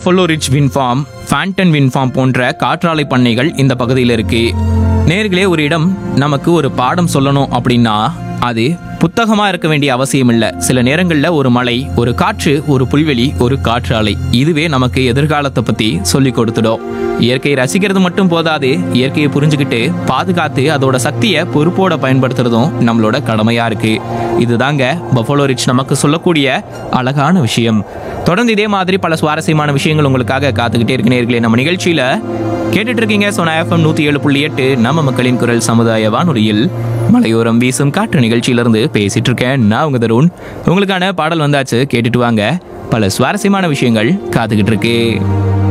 buffalo Ridge Wind Farm Fenton Wind Farm போன்ற காற்றாலை பண்ணைகள் இந்த பகுதியில் இருக்கு நேர்களே ஒரு இடம் நமக்கு ஒரு பாடம் சொல்லணும் அப்படின்னா அது புத்தகமா இருக்க வேண்டிய அவசியம் இல்லை சில நேரங்களில் ஒரு மலை ஒரு காற்று ஒரு புல்வெளி ஒரு காற்றாலை இதுவே நமக்கு எதிர்காலத்தை பத்தி சொல்லி கொடுத்துடும் இயற்கையை ரசிக்கிறது மட்டும் போதாது இயற்கையை புரிஞ்சுக்கிட்டு பாதுகாத்து அதோட சக்தியை பொறுப்போட பயன்படுத்துறதும் நம்மளோட கடமையா இருக்கு இதுதாங்க பஃபலோ ரிச் நமக்கு சொல்லக்கூடிய அழகான விஷயம் தொடர்ந்து இதே மாதிரி பல சுவாரஸ்யமான விஷயங்கள் உங்களுக்காக காத்துக்கிட்டே இருக்கு நேர்களே நம்ம நிகழ்ச்சியில கேட்டுட்டு இருக்கீங்க சோனா எஃப்எம் நூத்தி ஏழு புள்ளி எட்டு நம்ம மக்களின் குரல் சமுதாய வானொலியில் மலையோரம் வீசும் காற்று நிகழ்ச்சியிலிருந்து பேசிட்டு இருக்கேன் நான் உங்க தருண் உங்களுக்கான பாடல் வந்தாச்சு கேட்டுட்டு வாங்க பல சுவாரஸ்யமான விஷயங்கள் காத்துக்கிட்டு இருக்கு